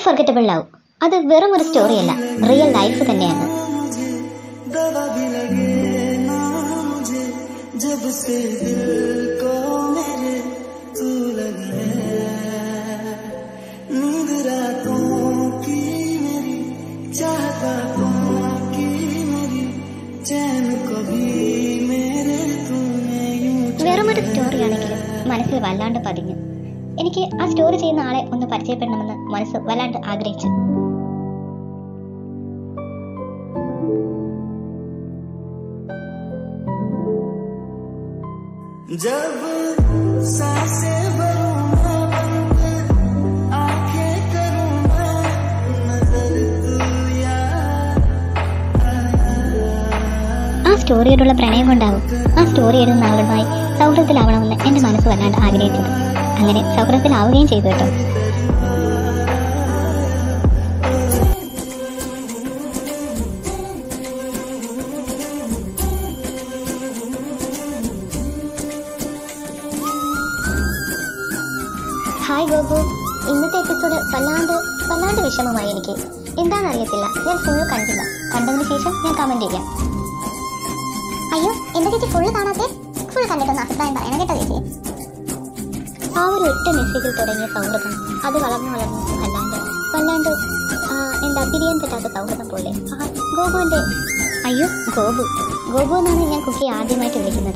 Unforgettable love അത് വെറും ഒരു സ്റ്റോറിയല്ല റിയൽ ലൈഫ് തന്നെയാണ് दवा भी लगे ना मुझे जब से दिल को मेरे तू लगे नींद रातों की मेरी चाहता की मेरी चैन को भी मेरे तूने यूं വെറും ഒരു സ്റ്റോറിയാണെങ്കിലും മനസ്സിൽ വല്ലാണ്ട് പതിഞ്ഞു എനിക്ക് ആ സ്റ്റോറി ചെയ്യുന്ന ആളെ ഒന്ന് പരിചയപ്പെടണമെന്ന് മനസ്സ് വല്ലാണ്ട് ആഗ്രഹിച്ചു जब सांसें भरूं मैं बंद आंखें करूं मैं नजर तू यार ആ സ്റ്റോറിയോടുള്ള പ്രണയം കൊണ്ടാവും ആ സ്റ്റോറി എഴുതുന്ന ആളുമായി സൗഹൃദത്തിലാവണമെന്ന് എൻ്റെ മനസ്സ് വല്ലാണ്ട് ആഗ്രഹിച്ചത് അങ്ങനെ സൗഹൃദത്തിലാവുകയും ചെയ്തു കേട്ടോ ഹായ് ഗോപു ഇന്നത്തെ എപ്പിസോഡ് വല്ലാണ്ട് വല്ലാണ്ട് വിഷമമായി എനിക്ക് എന്താണെന്ന് അറിയത്തില്ല ഞാൻ ഫുൾ കണ്ടില്ല കണ്ടതിന് ശേഷം ഞാൻ കമന്റ് ചെയ്യാം അയ്യോ എന്താ ചേച്ചി ഫുള്ള് കാണാത്തെ ഫുൾ കണ്ടിട്ടൊന്ന് അഭിപ്രായം പറയണം കേട്ടോ ചേച്ചി ആ ഒരു ഒറ്റ മെസ്സേജിൽ തുടങ്ങിയ സൗഹൃദം അത് വളർന്നു വളർന്നു വല്ലാണ്ട് വല്ലാണ്ട് ആ, എന്താ പിരിയാൻ പറ്റാത്ത സൗഹൃദം പോലെ ആ ഗോപുവിന്റെ അയ്യോ ഗോപു ഗോപു എന്നാണ് ഞാൻ കുക്കി ആദ്യമായിട്ട് വിളിക്കുന്നത്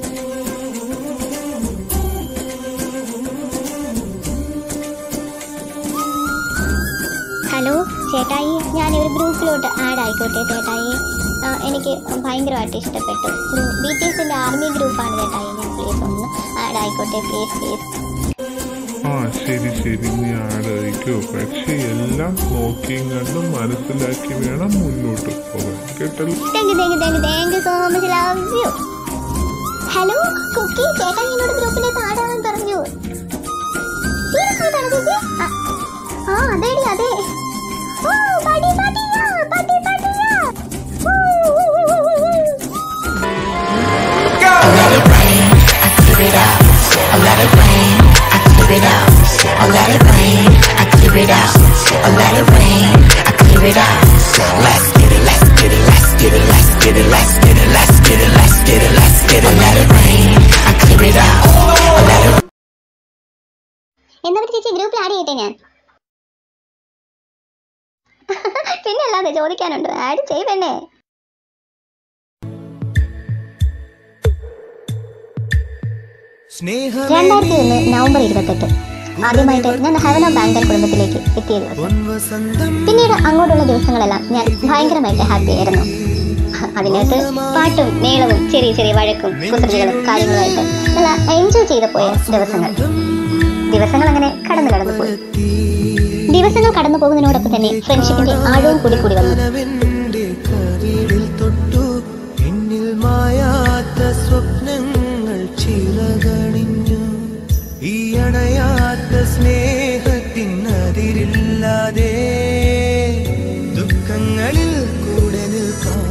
ഹലോ ചേട്ടായി ഞാൻ ഒരു ഗ്രൂപ്പിലോട്ട് ആഡ് ആയിക്കോട്ടെ ചേട്ടായി ആ, എനിക്ക് ഭയങ്കരമായിട്ട് ഇഷ്ടപ്പെട്ടു ബി ടി എസിൻ്റെ ആർമി ഗ്രൂപ്പാണ് ചേട്ടായി ഞാൻ പ്ലീസ് ഒന്ന് ആഡ് ആയിക്കോട്ടെ പ്ലീസ് പ്ലീസ് ആ ശരി ശരി നീ ആടായിക്കോ പക്ഷെ എല്ലാം നോക്കിയും കണ്ടും മനസ്സിലാക്കി വേണം മുന്നോട്ട് പോകാൻ കേട്ടല്ലോ thank you thank you thank you thank you so much love you hello കുക്കി ചേട്ടാ എന്നോട് ഗ്രൂപ്പിലേക്ക് ആടാൻ പറഞ്ഞു Serious ആയിട്ടാണോ ചേച്ചി? ആ, ആ അതെടി അതെ ഓ പാടി പാടിയാ പാടി പാടിയാ ഊ, ഊ, ഊ, ഊ, ഊ. എന്നാ പിന്നെ ചേച്ചി ഗ്രൂപ്പിൽ ആഡ് ചെയ്യട്ടെ ഞാൻ പിന്നെ അല്ലാതെ ചോദിക്കാനുണ്ട് ആഡ് ചെയ്തന്നെ രണ്ടായിരത്തി ഒന്ന് നവംബർ ഇരുപത്തെട്ട് ആദ്യമായിട്ട് ഞാൻ ഹെവന ബാങ്കർ കുടുംബത്തിലേക്ക് എത്തിയ ദിവസം വസന്തം പിന്നീട് അങ്ങോട്ടുള്ള ദിവസങ്ങളെല്ലാം ഞാൻ ഭയങ്കരമായിട്ട് ഹാപ്പി ആയിരുന്നു അതിനകത്ത് പാട്ടും മേളവും ചെറിയ ചെറിയ വഴക്കും കുസൃതികളും കാര്യങ്ങളുമായിട്ട് നല്ല എൻജോയ് ചെയ്ത് പോയ ദിവസങ്ങൾ ദിവസങ്ങൾ അങ്ങനെ കടന്നു കടന്നു പോയി ദിവസങ്ങൾ കടന്നു പോകുന്നതിനോടൊപ്പം തന്നെ ഫ്രണ്ട്ഷിപ്പിന്റെ ആഴവും കൂടി കൂടി വന്നു കനവിന്റെ കവിളിൽ തൊട്ടു എന്നിൽ മായാത്ത സ്വപ്നങ്ങൾ ചിറകണിഞ്ഞു ഈ അണയാത്ത സ്നേഹത്തിനതിരില്ലാതെ ദുഃഖങ്ങളിൽ കൂടെ നിൽക്കാം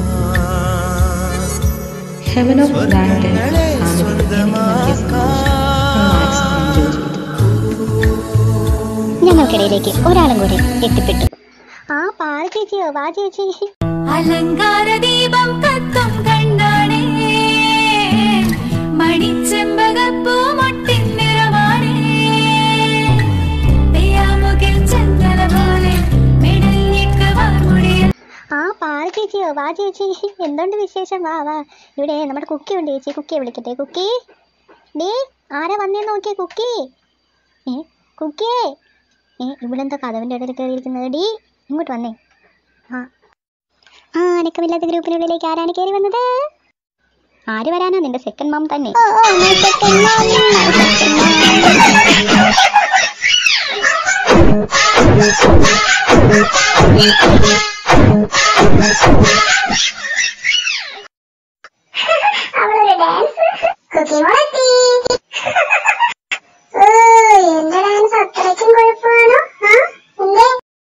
Heaven of Valentine സ്വർഗങ്ങളെ family എനിക്ക് നൽകിയ സന്തോഷം ഞാൻ മാക്സിമം എൻജോയ് ചെയ്തു ഞങ്ങൾക്കിടയിലേക്ക് ഒരാളും കൂടി എത്തിപ്പെട്ടു ആ പാൽ ചേച്ചിയോ വാ ചേച്ചി അലങ്കാര ദീപം കത്തും കണ്ണാണേ മണിച്ചെമ്പകപ്പൂ മൊട്ടിൻ നിറമാണേ പെയ്യാമുകിൽ ചന്ദന പോലെ മെടഞ്ഞിട്ട് വാർമുടിയ ആ പാൽ ചേച്ചിയോ വാ ചേച്ചി എന്തുണ്ട് വിശേഷം വാ വാ ഇവിടെ നമ്മുടെ കുക്കി ഉണ്ട് ചേച്ചി കുക്കിയെ വിളിക്കട്ടെ കുക്കി ഡേ ആരാ വന്നേ നോക്കിയേ കുക്കി ഏ കുക്കിയേ ഏ ഇവിടെ എന്താ കഥവിൻ്റെ ഇടയിൽ കയറിയിരിക്കുന്നത് ഡീ ഇങ്ങോട്ട് വന്നേ ആ ആ അനക്കമില്ലാത്ത ഗ്രൂപ്പിനുള്ളിലേക്ക് ആരാണ് കയറി വന്നത് ആര് വരാനാ നിന്റെ സെക്കൻഡ് മാം തന്നെ അവളൊരു ഡാൻസ് കുക്കി മുളത്തി എന്റെ ഡാൻസ് അത്രയ്ക്കും കുഴപ്പമാണോ ആ എന്റെ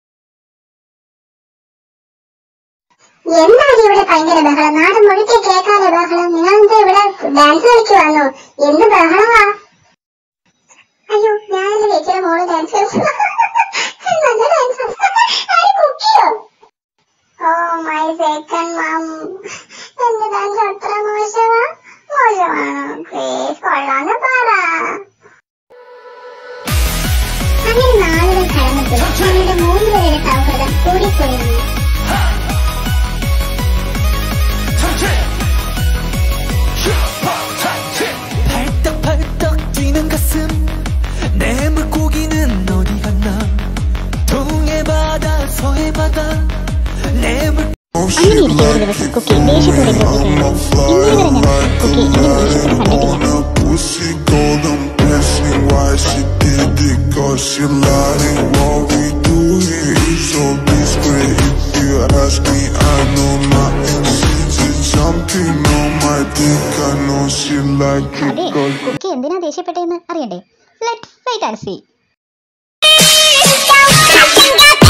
എന്താണ് ഇവിടെ ഭയങ്കര ബഹളം നാട് മുഴുക്കെ കേൾക്കാതെ ബഹളം നിങ്ങൾ എന്താ ഇവിടെ ഡാൻസ് കളിക്കുവാന്നോ എന്ത് ബഹളമാ അയ്യോ ഞാനല്ലേ ചേച്ചിയുടെ മോള് ഡാൻസ് കളിച്ചു നല്ല ഡാൻസ് കൂടിപ്പോയി 팔떡팔떡 뛰는 가슴 내 물고기는 어디 갔나 동해 바다 서해 바다 내 물. അങ്ങനെ ഇരിക്കെ ഒരു ദിവസം കുക്കി ദേഷ്യത്തോടെ ഗ്രൂപ്പിൽ കയറി ഇന്നലെ വരെ ഞാൻ കുക്കി ഇങ്ങനെ ദേഷ്യത്തിന് കണ്ടിട്ടില്ല Pussy golden passing why she did it cause she lied what we do here is so discreet if you ask me I know my instinct is jumping on my dick I know she like it അതെ cause Kuki എന്തിനാ ദേഷ്യപ്പെട്ടതെന്ന് അറിയണ്ടേ let wait and see got